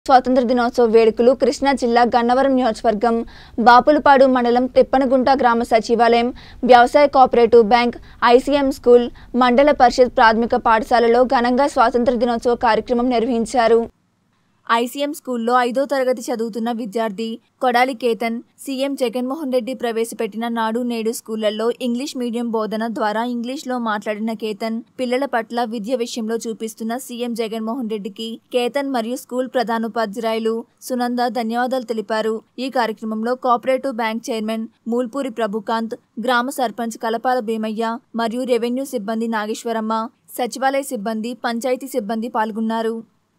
స్వాతంత్ర దినోత్సవ వేడుకలు కృష్ణా జిల్లా గన్నవరం నియోజకవర్గం బాపులపాడు మండలం తిప్పనగుంట గ్రామ సచివాలయం వ్యవసాయ కోఆపరేటివ్ బ్యాంక్ ఐసీఎం స్కూల్ మండల పరిషత్ ప్రాథమిక పాఠశాలలో ఘనంగా స్వాతంత్ర దినోత్సవ కార్యక్రమం నిర్వహించారు ఐసీఎం స్కూల్లో ఐదో తరగతి చదువుతున్న విద్యార్థి కొడాలి కేతన్ సీఎం జగన్మోహన్ రెడ్డి ప్రవేశపెట్టిన నాడు నేడు స్కూళ్లలో ఇంగ్లీష్ మీడియం బోధన ద్వారా ఇంగ్లీష్లో మాట్లాడిన కేతన్ పిల్లల పట్ల విద్య విషయంలో చూపిస్తున్న సీఎం జగన్మోహన్ రెడ్డికి కేతన్ మరియు స్కూల్ ప్రధానోపాధ్యాయులు సునంద ధన్యవాదాలు తెలిపారు ఈ కార్యక్రమంలో cooperative bank chairman Mulpuri Prabhukanth గ్రామ సర్పంచ్ కలపాల భీమయ్య మరియు రెవెన్యూ సిబ్బంది నాగేశ్వరమ్మ సచివాలయ సిబ్బంది పంచాయతీ సిబ్బంది పాల్గొన్నారు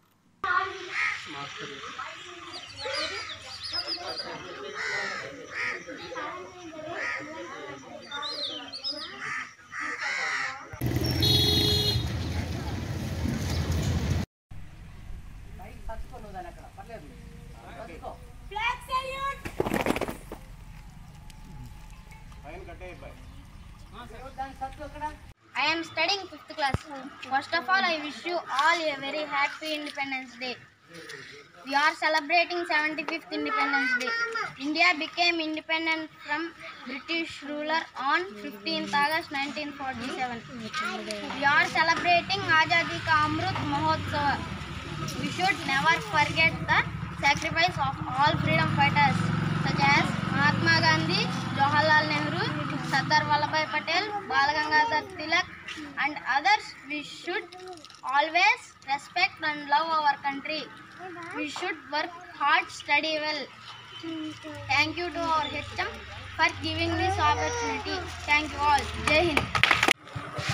I am studying fifth class. First of all, I wish you all a very happy Independence Day. We are celebrating 75th Independence Day. India became independent from British ruler on 15th August 1947. We are celebrating Azadi Ka Amrut Mahotsava. We should never forget the sacrifice of all freedom fighters such as Mahatma Gandhi, Jawaharlal Nehru, Sardar Vallabhbhai Patel, Bal Gangadhar Tilak and others. We should always respect and love our country. We should work hard, study well. Thank you to our HM for giving this opportunity. Thank you all. Jai Hind.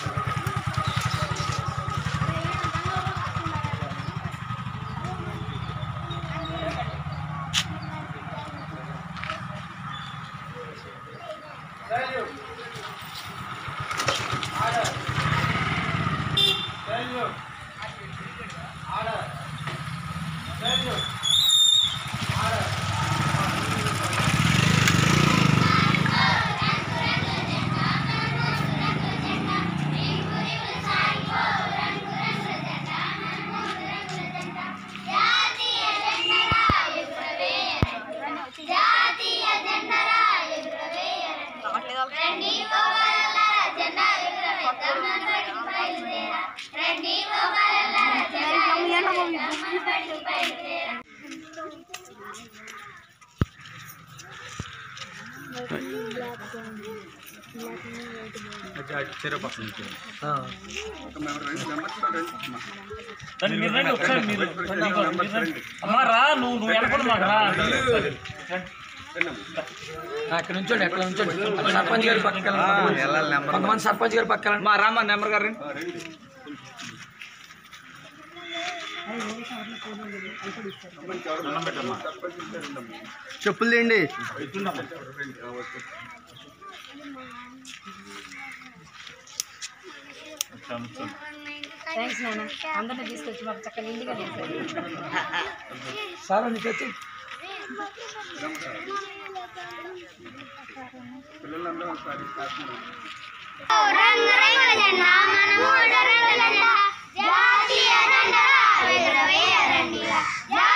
రండి, మీరు రండి ఒకసారి మీరు రండి, ఇవ్వండి, మీరు రండి. అమ్మా రా నువ్వు నువ్వు వెనకుండా మాకు రా రండి. అక్కడ నుంచోండి అక్కడ నుంచోండి అక్కడ సర్పంచ్ గారి పక్కన వెళ్ళండి. కొంతమంది సర్పంచ్ గారి పక్కన మా రామా నెంబర్ గారు చెప్పులు తీయండి థ్యాంక్స్ నాన్న అందరిని తీసుకొచ్చి మాకు చక్కగా ఇంటిగా చేశారు సార్ నీకు వచ్చి రంగురంగుల జెండా మన మూడు రంగుల జెండా జాతీయ జెండా ఎగురవేయరండిరా